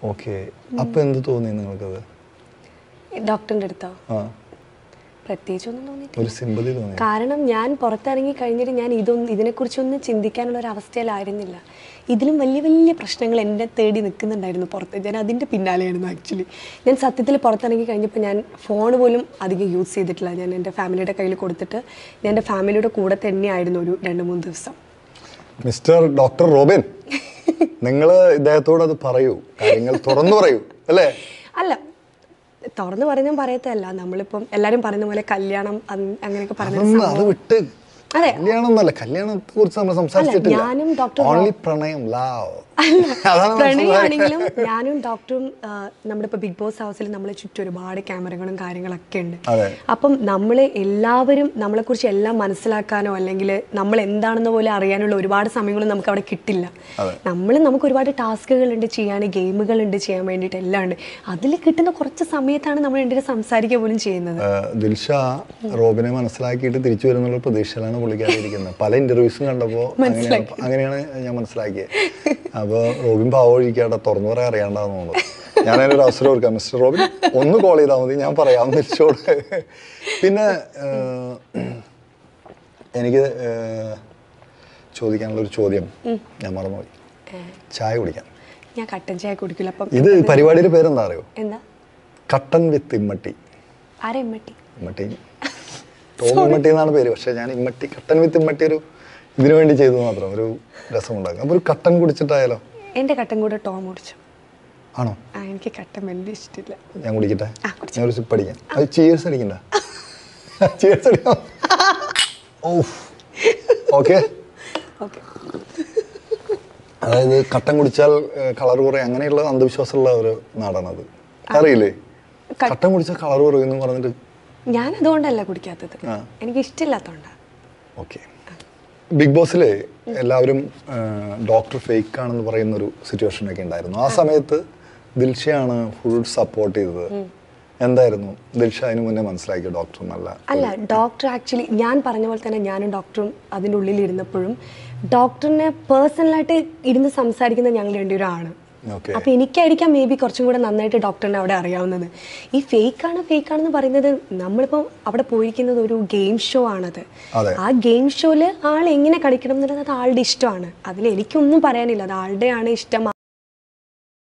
Okay അപ്പൊ എന്ത് തോന്നി നിങ്ങൾക്കത് ഡോക്ടറിൻ്റെ അടുത്തോ ആ പ്രത്യേകിച്ചൊന്നും തോന്നിയിട്ടില്ല ഒരു സിമ്പതി തോന്നി കാരണം ഞാൻ പുറത്തിറങ്ങി കഴിഞ്ഞിട്ട് ഞാൻ ഇതൊന്നും ഇതിനെക്കുറിച്ചൊന്നും ചിന്തിക്കാനുള്ള ഒരു അവസ്ഥയിലായിരുന്നില്ല ഇതിലും വലിയ വലിയ പ്രശ്നങ്ങൾ എന്നെ തേടി നിൽക്കുന്നുണ്ടായിരുന്നു പുറത്ത് ഞാൻ അതിൻ്റെ പിന്നാലെയായിരുന്നു ആക്ച്വലി ഞാൻ സത്യത്തിൽ പുറത്തിറങ്ങി കഴിഞ്ഞപ്പോൾ ഞാൻ ഫോൺ പോലും അധികം യൂസ് ചെയ്തിട്ടില്ല ഞാൻ എൻ്റെ ഫാമിലിയുടെ കയ്യിൽ കൊടുത്തിട്ട് ഞാൻ എൻ്റെ ഫാമിലിയുടെ കൂടെ തന്നെയായിരുന്നു ഒരു രണ്ട് മൂന്ന് ദിവസം മിസ്റ്റർ ഡോക്ടർ റോബിൻ നിങ്ങൾ ഇദ്ദേഹത്തോട് അത് പറയൂ കാര്യങ്ങൾ തുറന്നു പറയൂ അല്ലേ അല്ല തുറന്ന് പറഞ്ഞാൽ പറയത്തല്ല നമ്മളിപ്പം എല്ലാവരും പറയുന്ന പോലെ കല്യാണം അങ് അങ്ങനെയൊക്കെ പറഞ്ഞ അതൊന്നും അത് വിട്ട് അതെ കല്യാണം എന്നല്ല കല്യാണത്തെ കുറിച്ച് നമ്മൾ സംസാരിച്ചിട്ടില്ല ഞാനും ഡോക്ടർ ഓൺലി പ്രണയം ലാവ് അതാണ് നമ്മൾ പ്രണയമാണെങ്കിലും ഞാനും ഡോക്ടറും ആ, നമ്മുടെ ഇപ്പോൾ ബിഗ് ബോസ് ഹൗസിൽ നമ്മളെ ചുറ്റും ഒരുപാട് ക്യാമറകളും കാര്യങ്ങളൊക്കെ ഉണ്ട് അതെ. അപ്പം നമ്മൾ എല്ലാവരും നമ്മളെക്കുറിച്ച് എല്ലാം മനസ്സിലാക്കാനോ അല്ലെങ്കിൽ നമ്മൾ എന്താണെന്ന് പോലെ അറിയാനുള്ള ഒരുപാട് സമയങ്ങളും നമുക്ക് അവിടെ കിട്ടില്ല നമ്മൾ നമുക്ക് ഒരുപാട് ടാസ്കുകളുണ്ട് ചെയ്യാൻ ഗെയിമുകളുണ്ട് ചെയ്യാൻ വേണ്ടിയിട്ട് എല്ലാം ഉണ്ട് അതിൽ കിട്ടുന്ന കുറച്ച് സമയത്താണ് നമ്മൾ എൻ്റെ സംസാരിക്കുക പോലും ചെയ്യുന്നത് ഏഹ് ദിൽഷ റോബിനെ മനസ്സിലാക്കിയിട്ട് തിരിച്ചു വരുന്നുള്ള പ്രതീക്ഷയിലാണ് പുള്ളിക്കാരി ഇരിക്കുന്നത് പല ഇന്റർവ്യൂസും കണ്ടപ്പോൾ അങ്ങനെയാണ് അങ്ങനെയാണ് ഞാൻ മനസ്സിലാക്കിയത് അപ്പോൾ റോബിൻ പാവഴിക്കാട്ടെ തുറന്നു പറയാൻ അറിയാണ്ടാന്ന് തോന്നുന്നു ഞാൻ അതിനൊരു അവസരം കൊടുക്കാം മിസ്റ്റർ റോബിൻ ഒന്ന് കോൾ ചെയ്താൽ മതി ഞാൻ പറയാം തിരിച്ചോട് പിന്നെ ഏഹ്, എനിക്ക് ഏഹ്, ചോദിക്കാനുള്ള ഒരു ചോദ്യം ഞാൻ മറന്നുപോയി ചായ കുടിക്കാൻ ഞാൻ കട്ടൻ ചായ കുടിക്കില്ല അപ്പം ഇത് പരിപാടിയുടെ പേരെന്താ അറിയോ എന്താ കട്ടൻ വിത്ത് ഇമ്മട്ടി ആരെ എമ്മട്ടി ഇമ്മട്ടി ടോം ഇമ്മട്ടി എന്നാണ് പേര് പക്ഷെ ഞാൻ ഇമ്മട്ടി കട്ടൻ വിത്ത് ഇമ്മട്ടി ഒരു ഇതിനു വേണ്ടി ചെയ്തു മാത്രം ഒരു രസമുണ്ടാക്കും അപ്പൊ ഒരു കട്ടൻ കുടിച്ചിട്ടായാലോ എൻ്റെ കട്ടൻ കൂടെ ടോം ഓടിച്ചു ആണോ ആ എനിക്ക് കട്ടൻ വലിയ ഇഷ്ടമില്ല ഞാൻ കുടിക്കട്ടെ ആ, കുടിച്ചോ. ഞാൻ ഒരു സിപ്പ് അടിക്കാം അത് ചീയേഴ്സ് അടിക്കണ്ട ചീയേഴ്സ് അടിക്കാം ഓഫ് ഓക്കെ ഓക്കെ അതായത് കട്ടൻ കുടിച്ചാൽ കളർ കുറയും അങ്ങനെയുള്ള അന്ധവിശ്വാസമുള്ള ഒരു നാടാണത് അറിയില്ലേ കട്ടൻ കുടിച്ചാൽ കളർ കുറയും എന്ന് പറഞ്ഞിട്ട് ഞാൻ അതുകൊണ്ടല്ല കുടിക്കാത്തത് ആ. എനിക്ക് ഇഷ്ടമില്ലാത്തതുകൊണ്ടാണ് ഓക്കെ ബിഗ് ബോസിൽ എല്ലാവരും ഡോക്ടർ ഫേക്ക് ആണെന്ന് പറയുന്ന ഒരു സിറ്റുവേഷൻ ഒക്കെ ഉണ്ടായിരുന്നു ആ സമയത്ത് ദിൽഷയാണ് ഫുൾ സപ്പോർട്ട് ചെയ്തത് എന്തായിരുന്നു ദിൽഷ അതിന് മുന്നേ മനസ്സിലാക്കിയ ഡോക്ടർ നല്ല അല്ല ഡോക്ടർ ആക്ച്വലി ഞാൻ പറഞ്ഞ പോലെ തന്നെ ഞാനും ഡോക്ടറും അതിൻ്റെ ഉള്ളിൽ ഇരുന്നപ്പോഴും ഡോക്ടറിനെ പേഴ്സണലായിട്ട് ഇരുന്ന് സംസാരിക്കുന്നത് ഞങ്ങൾ രണ്ടുപേരാണ് ഓക്കെ അപ്പൊ എനിക്കായിരിക്കാം മേ ബി കുറച്ചും കൂടെ നന്നായിട്ട് ഡോക്ടറിനെ അവിടെ അറിയാവുന്നത് ഈ ഫേക്ക് ആണ് ഫേക്ക് ആണെന്ന് പറയുന്നത് നമ്മളിപ്പോൾ അവിടെ പോയിരിക്കുന്നത് ഒരു ഗെയിം ഷോ ആണത് അതെ. ആ ഗെയിം ഷോയിൽ ആൾ എങ്ങനെ കളിക്കണം എന്നുള്ളത് അത് ആളുടെ ഇഷ്ടമാണ് അതിൽ എനിക്കൊന്നും പറയാനില്ല അത് ആളുടെയാണ് ഇഷ്ടം